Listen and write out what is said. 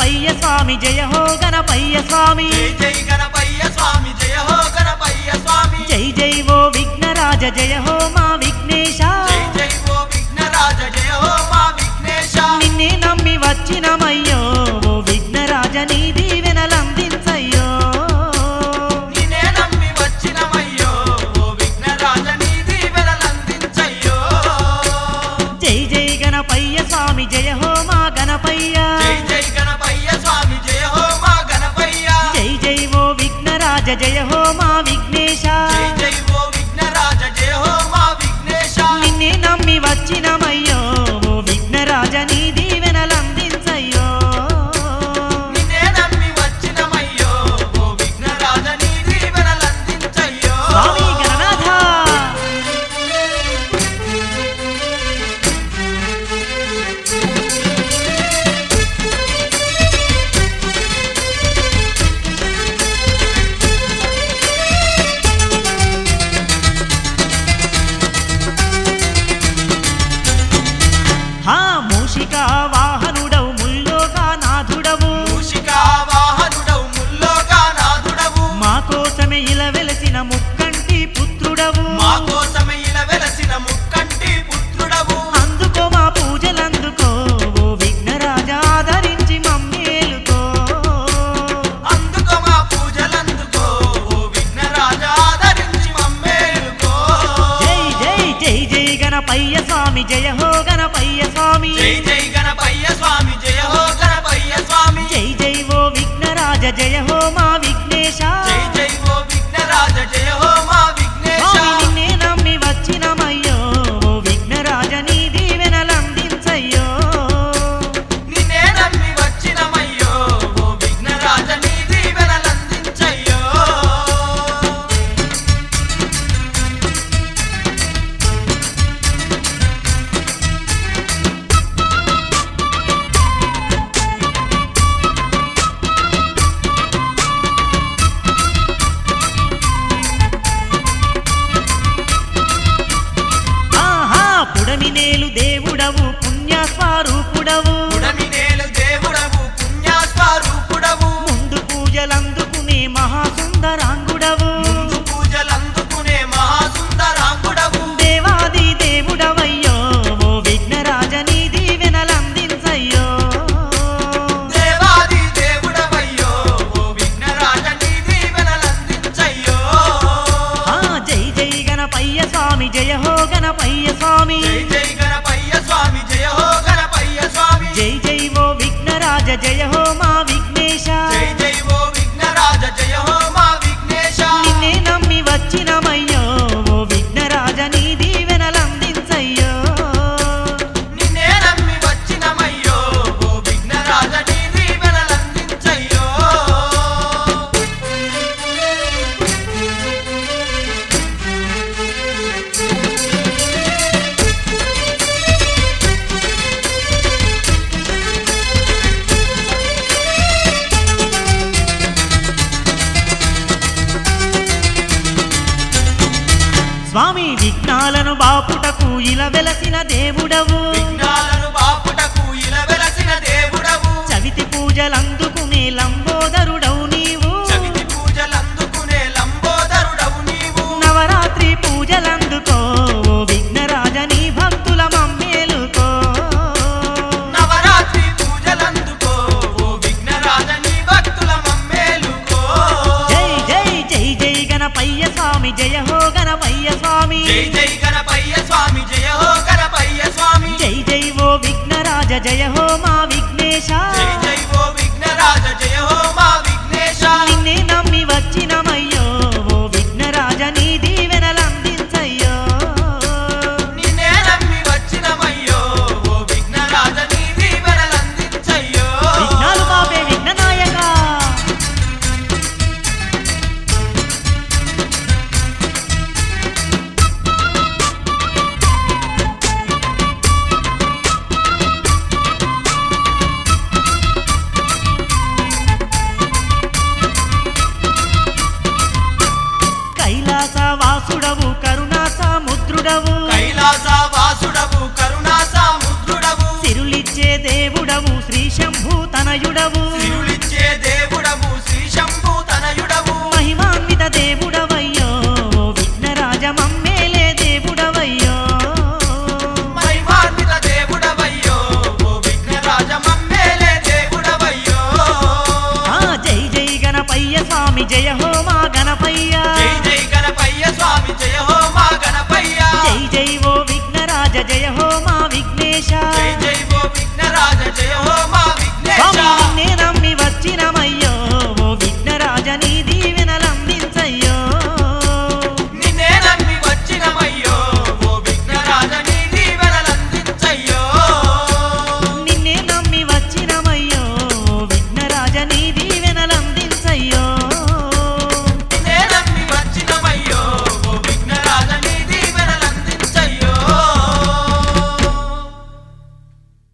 గణపయ్య స్వామి జయ హో గణపయ్య స్వామి జై జై గణపయ్య స్వామి జయ హో గణపయ్య స్వామి జై జై ఓ విఘ్నరాజ జయ హో మా విఘ్నేశ జై జై ఓ విఘ్నరాజ జయ హో మా విఘ్నేశ నిన్నే నమ్మి వచ్చినమయ్యో ఓ విఘ్నరాజ నీ దీవెనలందించయ్యో నిన్నే నమ్మి వచ్చినమయ్యో ఓ విఘ్నరాజ నీ దీవెనలందించయ్యో జై జై గణపయ్య స్వామి జయ హో మా గణపయ్య జై జై గణపయ్య స్వామి జయ హో మా గణపయ్య జై జై ఓ విఘ్నరాజ జయ హో మా విఘ్నేశ జై జై ఓ విఘ్నరాజ జయ హో మా విఘ్నేశ నిన్నే నమ్మి వచ్చినమయ్యో ఓ విఘ్నరాజ నీ దీవెనలందించయ్యో నిన్నే నమ్మి వచ్చినమయ్యో ఓ విఘ్నరాజ నీ దీవెనలందించయ్యో స్వామి గణనాథ హా మూషిక వాహనుడవు ముల్లోగా నాథుడవు మూషికా వాహనుడవు ముల్లోకానాథుడవు మా కోసమే ఇలా వెలసిన ముక్కంటి పుత్రుడవు మా కోసమే ఇలా వెలసిన ముక్కంటి పుత్రుడవు అందుకో మా పూజలందుకో ఓ విఘ్నరాజ ఆదరించి మమ్మేలుకో అందుకో మా పూజలందుకో ఓ విఘ్నరాజ ఆదరించి మమ్మేలుకో జై జై జై జై గణపయ్య స్వామి జయ హో గణపయ్య స్వామి జై జై గణపయ్య స్వామి జయ హో గణపయ్య స్వామి జై జై ఓ విఘ్నరాజ జయ హో మా విఘ్నేశ జై జై ఓ విఘ్నరాజ జయ హో మా విఘ్నేశ స్వామి నిన్నే నమ్మి వచ్చినమయ్యో ఓ విఘ్నరాజ నీ దీవెనలందించయ్యో నిన్నే నమ్మి వచ్చినమయ్యో ఓ విఘ్నరాజ నీ దీవెనలందించయ్యో ఆహా పుడమినేలు దేవుడవు పుణ్యస్వరూపుడవు పుడమినేలు దేవుడవు పుణ్యాస్వరూపుడవు ముందు పూజలందుకునే మహాసుందరాంగుడవు ముందు పూజలందుకునే మహాసుందరాంగుడవు దేవాది దేవుడవయ్యో ఓ విఘ్నరాజ నీ దీవెనలందించయ్యో దేవాది దేవుడవయ్యో ఓ విఘ్నరాజ నీ దీవెనలందించయ్యో ఆ జై జై గణపయ్య స్వామి జయ హో గణపయ్య స్వామి జై జై గణపయ్య స్వామి జయ హో గణపయ్య స్వామి జై జై ఓ విఘ్నరాజ జయ హో మా విఘ్నేశ జై జై ఓ విఘ్నరాజ జయ హో మా విఘ్నేశ నిన్నే నమ్మి వచ్చినమయ్యో ఓ విఘ్నరాజ నీ దీవెనలందించయ్యో నిన్నే నమ్మి వచ్చినమయ్యో ఓ విఘ్నరాజ నీ దీవెనలందించయ్యో స్వామి విఘ్నాలను బాపుటకు ఇలా వెలసిన దేవుడవు విఘ్నాలను బాపుటకు ఇలా వెలసిన దేవుడవు చవితి పూజలందుకునే లంబోదరుడవు నీవు చవితి పూజలందుకునే లంబోదరుడవు నీవు నవరాత్రి పూజలందుకో ఓ విఘ్నరాజ నీ భక్తుల మమ్మేలుకో నవరాత్రి పూజలందుకో ఓ విఘ్నరాజ నీ భక్తుల మమ్మేలుకో జై జై జై జై గణపయ్య స్వామి జయ హో గణపయ్య స్వామి జై జై గణపయ్య స్వామి జయ హో గణపయ్య స్వామి జై జై ఓ విఘ్నరాజ జయ హో మా విఘ్నేశ జై జై ఓ విఘ్నరాజ జయ హో మా విఘ్నేశ నిన్నే నమ్మి వచ్చినమయ్యో ఓ విఘ్నరాజ నీ దీవెనలందించయ్యో నిన్నే నమ్మి వచ్చినమయ్యో ఓ విఘ్నరాజ నీ దీవెనలందించయ్యో విఘ్నాలు మాపే విఘ్ననాయక తనయుడవు సిరులిచ్చే దేవుడవు శ్రీ శంభు తనయుడవు మహిమాన్విత దేవుడవయ్యో ఓ విఘ్నరాజ మమ్మేలే దేవుడవయ్యో మహిమాన్విత దేవుడవయ్యో ఓ విఘ్నరాజ మమ్మేలే దేవుడవయ్యో ఆ జై జై గణపయ్య స్వామి జయ హో మా గణపయ్య జై జై గణపయ్య స్వామి జయ హో మా గణపయ్య జై జై ఓ విఘ్నరాజ జయ హో మా విఘ్నేశ